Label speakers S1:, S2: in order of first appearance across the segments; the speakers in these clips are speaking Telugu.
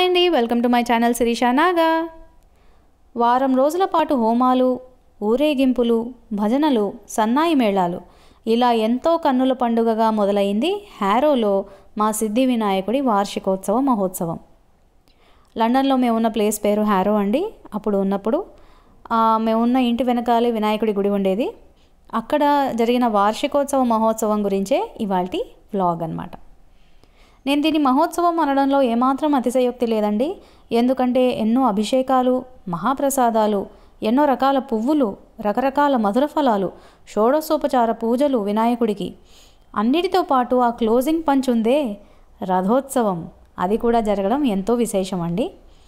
S1: అండి welcome to my channel Sirisha Naga వారం రోజుల పాటు హోమాలు ఊరేగింపులు భజనలు సన్నాయి మేళాలు ఇలా ఎంతో కన్నుల పండుగగా మొదలైంది హ్యారోలో మా సిద్ధి వినాయకుడి వార్షికోత్సవ మహోత్సవం లండన్లో మేము ఉన్న ప్లేస్ పేరు హ్యారో అండి అప్పుడు ఉన్నప్పుడు ఆ, మేమున్న ఇంటి వెనకాలే వినాయకుడి గుడి ఉండేది అక్కడ జరిగిన వార్షికోత్సవ మహోత్సవం గురించే ఇవాల్టి వ్లాగ్ అన్నమాట నేను దీని మహోత్సవం అనడంలో ఏమాత్రం అతిశయోక్తి లేదండి ఎందుకంటే ఎన్నో అభిషేకాలు మహాప్రసాదాలు ఎన్నో రకాల పువ్వులు రకరకాల మధుర ఫలాలు షోడశోపచార పూజలు వినాయకుడికి అన్నిటితో పాటు ఆ క్లోజింగ్ పంచ్ ఉందే రథోత్సవం అది కూడా జరగడం ఎంతో విశేషం అండి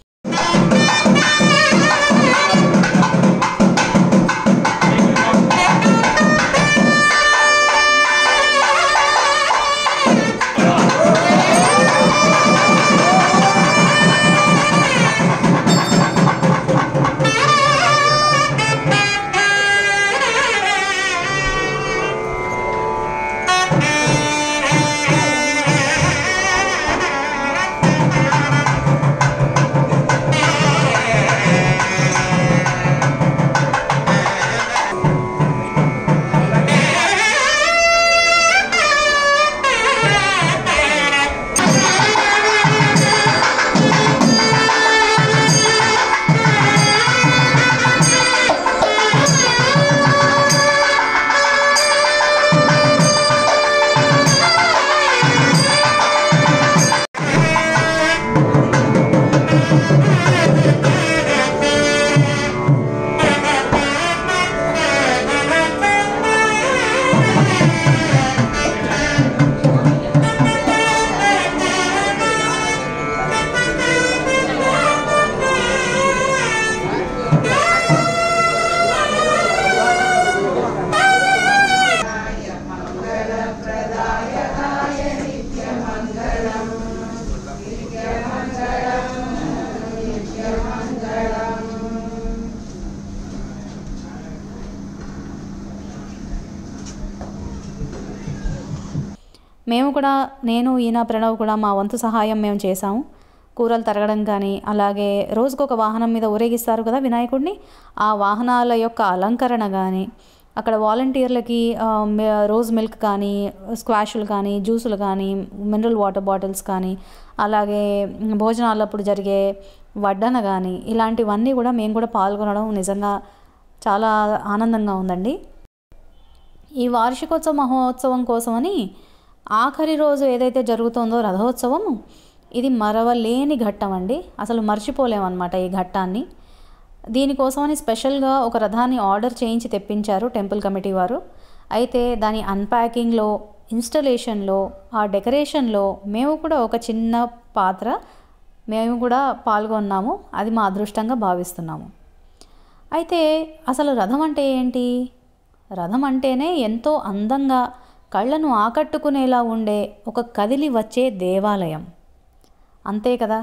S1: మేము కూడా నేను ఈయన ప్రణవ్ కూడా మా వంతు సహాయం మేము చేశాము కూరలు తరగడం కానీ అలాగే రోజుకొక వాహనం మీద ఊరేగిస్తారు కదా వినాయకుడిని ఆ వాహనాల యొక్క అలంకరణ కానీ అక్కడ వాలంటీర్లకి ఆ, మి- రోజ్ మిల్క్ కానీ స్క్వాషులు కానీ జ్యూసులు కానీ మినరల్ వాటర్ బాటిల్స్ కానీ అలాగే భోజనాలప్పుడు జరిగే వడ్డన కానీ ఇలాంటివన్నీ కూడా మేము కూడా పాల్గొనడం నిజంగా చాలా ఆనందంగా ఉందండి ఈ వార్షికోత్సవ మహోత్సవం కోసమని ఆఖరి రోజు ఏదైతే జరుగుతుందో రథోత్సవం ఇది మరవలేని ఘట్టం అండి అసలు మర్చిపోలేమన్నమాట ఈ ఘట్టాన్ని దీనికోసమని స్పెషల్గా ఒక రథాన్ని ఆర్డర్ చేయించి తెప్పించారు టెంపుల్ కమిటీ వారు అయితే దాని అన్ప్యాకింగ్లో ఇన్స్టలేషన్లో ఆ డెకరేషన్లో మేము కూడా ఒక చిన్న పాత్ర మేము కూడా పాల్గొన్నాము అది మా అదృష్టంగా భావిస్తున్నాము అయితే అసలు రథం అంటే ఏంటి రథం అంటేనే ఎంతో అందంగా కళ్ళను ఆకట్టుకునేలా ఉండే ఒక కదిలి వచ్చే దేవాలయం అంతే కదా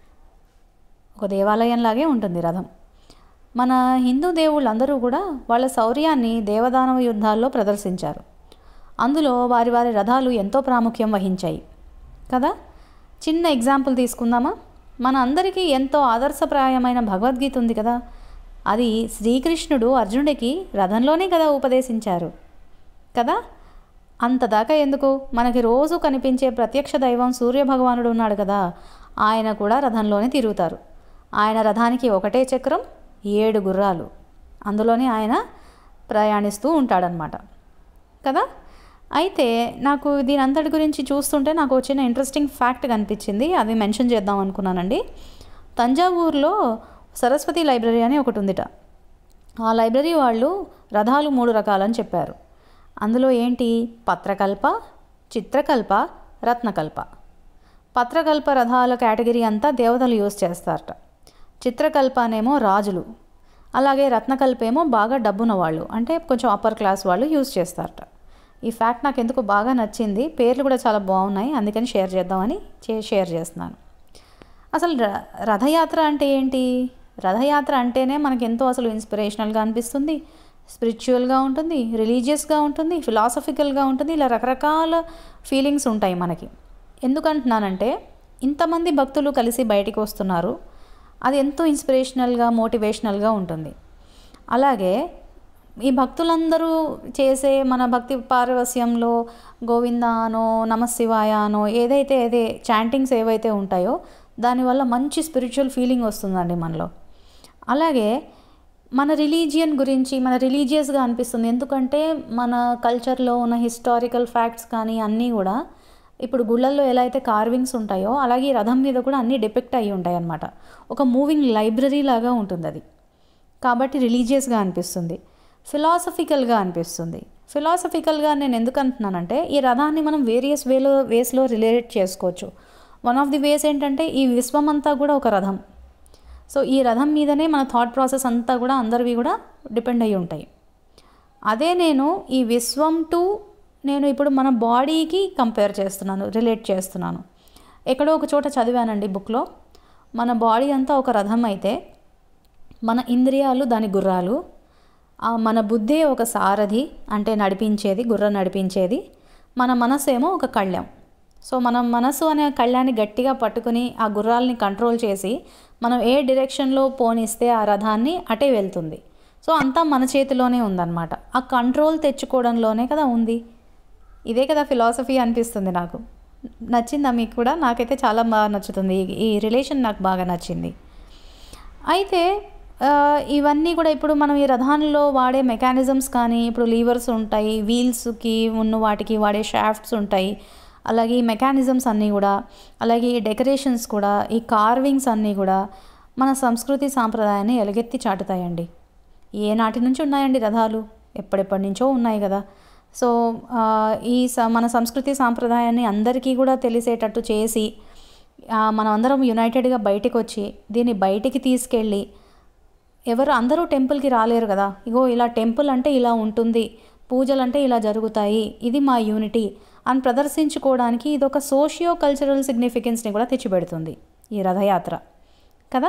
S1: ఒక దేవాలయంలాగే ఉంటుంది రథం మన హిందూ దేవుళ్ళందరూ కూడా వాళ్ళ శౌర్యాన్ని దేవదానవ యుద్ధాల్లో ప్రదర్శించారు అందులో వారి వారి రథాలు ఎంతో ప్రాముఖ్యం వహించాయి కదా చిన్న ఎగ్జాంపుల్ తీసుకుందామా మన అందరికీ ఎంతో ఆదర్శప్రాయమైన భగవద్గీత ఉంది కదా అది శ్రీకృష్ణుడు అర్జునుడికి రథంలోనే కదా ఉపదేశించారు కదా అంతదాకా ఎందుకు మనకి రోజు కనిపించే ప్రత్యక్ష దైవం సూర్యభగవానుడు ఉన్నాడు కదా ఆయన కూడా రథంలోనే తిరుగుతారు ఆయన రథానికి ఒకటే చక్రం ఏడు గుర్రాలు అందులోనే ఆయన ప్రయాణిస్తూ ఉంటాడనమాట కదా అయితే నాకు దీని అంతటి గురించి చూస్తుంటే నాకు వచ్చిన ఇంట్రెస్టింగ్ ఫ్యాక్ట్ కనిపించింది అది మెన్షన్ చేద్దాం అనుకున్నానండి తంజావూరులో సరస్వతి లైబ్రరీ అని ఒకటి ఉందిట ఆ లైబ్రరీ వాళ్ళు రథాలు మూడు రకాలని చెప్పారు అందులో ఏంటి పత్రకల్ప చిత్రకల్ప రత్నకల్ప పత్రకల్ప రథాల కేటగిరీ అంతా దేవతలు యూజ్ చేస్తారట చిత్రకల్పనేమో రాజులు అలాగే రత్నకల్పేమో బాగా డబ్బున్న వాళ్ళు అంటే కొంచెం అప్పర్ క్లాస్ వాళ్ళు యూజ్ చేస్తారట ఈ ఫ్యాక్ట్ నాకు ఎందుకు బాగా నచ్చింది పేర్లు కూడా చాలా బాగున్నాయి అందుకని షేర్ చేద్దామని చే షేర్ చేస్తున్నాను అసలు ర రథయాత్ర అంటే ఏంటి రథయాత్ర అంటేనే మనకి ఎంతో అసలు ఇన్స్పిరేషనల్గా అనిపిస్తుంది స్పిరిచువల్గా ఉంటుంది రిలీజియస్గా ఉంటుంది ఫిలాసఫికల్గా ఉంటుంది ఇలా రకరకాల ఫీలింగ్స్ ఉంటాయి మనకి ఎందుకంటున్నానంటే ఇంతమంది భక్తులు కలిసి బయటికి వస్తున్నారు అది ఎంతో ఇన్స్పిరేషనల్గా మోటివేషనల్గా ఉంటుంది అలాగే ఈ భక్తులందరూ చేసే మన భక్తి పారవస్యంలో గోవింద అనో నమశివాయ అనో ఏదైతే ఏదే చాంటింగ్స్ ఏవైతే ఉంటాయో దానివల్ల మంచి స్పిరిచువల్ ఫీలింగ్ వస్తుందండి మనలో అలాగే మన రిలీజియన్ గురించి మన రిలీజియస్గా అనిపిస్తుంది ఎందుకంటే మన కల్చర్లో ఉన్న హిస్టారికల్ ఫ్యాక్ట్స్ కానీ అన్నీ కూడా ఇప్పుడు గుళ్ళల్లో ఎలా అయితే కార్వింగ్స్ ఉంటాయో అలాగే ఈ రథం మీద కూడా అన్నీ డిపెక్ట్ అయ్యి ఉంటాయి అన్నమాట ఒక మూవింగ్ లైబ్రరీ లాగా ఉంటుంది అది కాబట్టి రిలీజియస్గా అనిపిస్తుంది ఫిలాసఫికల్గా అనిపిస్తుంది ఫిలాసఫికల్గా నేను ఎందుకు అంటున్నానంటే ఈ రథాన్ని మనం వేరియస్ వేలో వేస్లో రిలేట్ చేసుకోవచ్చు వన్ ఆఫ్ ది వేస్ ఏంటంటే ఈ విశ్వం అంతా కూడా ఒక రథం సో ఈ రథం మీదనే మన థాట్ ప్రాసెస్ అంతా కూడా అందరివి కూడా డిపెండ్ అయ్యి ఉంటాయి అదే నేను ఈ విశ్వం టు నేను ఇప్పుడు మన బాడీకి కంపేర్ చేస్తున్నాను రిలేట్ చేస్తున్నాను ఎక్కడో ఒక చోట చదివానండి బుక్లో మన బాడీ అంతా ఒక రథం అయితే మన ఇంద్రియాలు దాని గుర్రాలు ఆ మన బుద్ధి ఒక సారథి అంటే నడిపించేది గుర్రం నడిపించేది మన మనసు ఏమో ఒక కళ్ళెం సో మనం మనసు అనే కళ్ళాన్ని గట్టిగా పట్టుకుని ఆ గుర్రాలని కంట్రోల్ చేసి మనం ఏ డిరెక్షన్లో పోనిస్తే ఆ రథాన్ని అటే వెళ్తుంది సో అంతా మన చేతిలోనే ఉందన్నమాట ఆ కంట్రోల్ తెచ్చుకోవడంలోనే కదా ఉంది ఇదే కదా ఫిలాసఫీ అనిపిస్తుంది నాకు నచ్చిందా మీకు కూడా నాకైతే చాలా బాగా నచ్చుతుంది ఈ- ఈ రిలేషన్ నాకు బాగా నచ్చింది అయితే ఆ, ఇవన్నీ కూడా ఇప్పుడు మనం ఈ రథాల్లో వాడే మెకానిజమ్స్ కానీ ఇప్పుడు లీవర్స్ ఉంటాయి వీల్స్కి ఉన్న వాటికి వాడే షాఫ్ట్స్ ఉంటాయి అలాగే ఈ మెకానిజమ్స్ అన్నీ కూడా అలాగే ఈ డెకరేషన్స్ కూడా ఈ కార్వింగ్స్ అన్నీ కూడా మన సంస్కృతి సాంప్రదాయాన్ని ఎలుగెత్తి చాటుతాయండి ఏ నాటి నుంచి ఉన్నాయండి రథాలు ఎప్పటిప్పటి నుంచో ఉన్నాయి కదా సో ఆ, ఈ స మన సంస్కృతి సాంప్రదాయాన్ని అందరికీ కూడా తెలిసేటట్టు చేసి ఆ, మనం అందరం యునైటెడ్గా బయటికి వచ్చి దీన్ని బయటికి తీసుకెళ్ళి ఎవరు అందరూ టెంపుల్కి రాలేరు కదా ఇగో ఇలా టెంపుల్ అంటే ఇలా ఉంటుంది పూజలు అంటే ఇలా జరుగుతాయి ఇది మా యూనిటీ అని ప్రదర్శించుకోవడానికి ఇది ఒక సోషియో కల్చరల్ సిగ్నిఫికెన్స్ని కూడా తెచ్చిపెడుతుంది ఈ రథయాత్ర కదా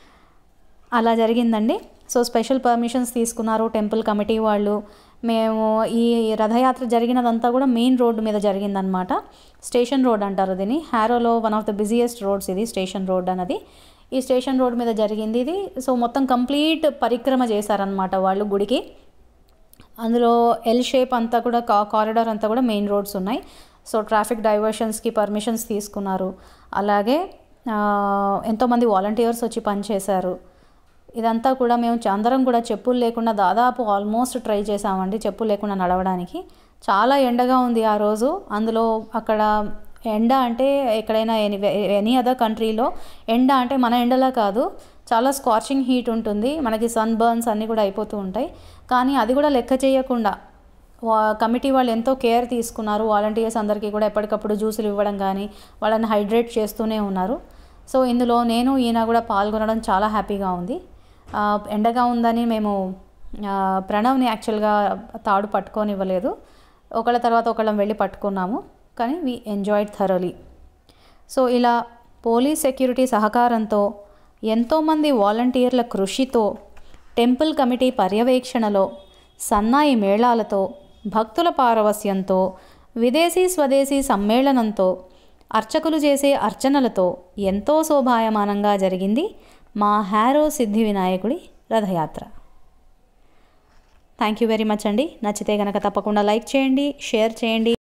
S1: అలా జరిగిందండి సో స్పెషల్ పర్మిషన్స్ తీసుకున్నారు టెంపుల్ కమిటీ వాళ్ళు మేము ఈ రథయాత్ర జరిగినదంతా కూడా మెయిన్ రోడ్డు మీద జరిగిందనమాట స్టేషన్ రోడ్ అంటారు దీన్ని హ్యారోలో one of the busiest roads ఇది స్టేషన్ రోడ్ అన్నది ఈ స్టేషన్ రోడ్ మీద జరిగింది ఇది సో మొత్తం కంప్లీట్ పరిక్రమ చేశారనమాట వాళ్ళు గుడికి అందులో ఎల్ షేప్ అంతా కూడా కా కారిడార్ అంతా కూడా మెయిన్ రోడ్స్ ఉన్నాయి సో ట్రాఫిక్ డైవర్షన్స్కి పర్మిషన్స్ తీసుకున్నారు అలాగే ఆ, ఎంతోమంది వాలంటీర్స్ వచ్చి పనిచేశారు ఇదంతా కూడా మేము చ- అందరం కూడా చెప్పులు లేకుండా దాదాపు ఆల్మోస్ట్ ట్రై చేసామండి చెప్పులు లేకుండా నడవడానికి చాలా ఎండగా ఉంది ఆ రోజు అందులో అక్కడ ఎండ అంటే ఎక్కడైనా ఎనీ ఎనీ అదర్ కంట్రీలో ఎండ అంటే మన ఎండలా కాదు చాలా స్కార్చింగ్ హీట్ ఉంటుంది మనకి సన్ బర్న్స్ అన్నీ కూడా అయిపోతూ ఉంటాయి కానీ అది కూడా లెక్క చేయకుండా వా కమిటీ వాళ్ళు ఎంతో కేర్ తీసుకున్నారు వాలంటీర్స్ అందరికీ కూడా ఎప్పటికప్పుడు జ్యూసులు ఇవ్వడం కానీ వాళ్ళని హైడ్రేట్ చేస్తూనే ఉన్నారు సో ఇందులో నేను ఈయన కూడా పాల్గొనడం చాలా హ్యాపీగా ఉంది ఆ, ఎండగా ఉందని మేము ఆ, ప్రణవ్ని యాక్చువల్గా తాడు పట్టుకొని ఇవ్వలేదు ఒకళ్ళ తర్వాత ఒకళ్ళం వెళ్ళి పట్టుకున్నాము కానీ వి ఎంజాయిడ్ థరోలీ సో ఇలా పోలీస్ సెక్యూరిటీ సహకారంతో ఎంతోమంది వాలంటీర్ల కృషితో టెంపుల్ కమిటీ పర్యవేక్షణలో సన్నాయి మేళాలతో భక్తుల పారవస్యంతో విదేశీ స్వదేశీ సమ్మేళనంతో అర్చకులు చేసే అర్చనలతో ఎంతో శోభాయమానంగా జరిగింది మా హ్యారో సిద్ధి వినాయకుడి Rathayatra thank you very much అండి నచ్చితే కనుక తప్పకుండా లైక్ చేయండి షేర్ చేయండి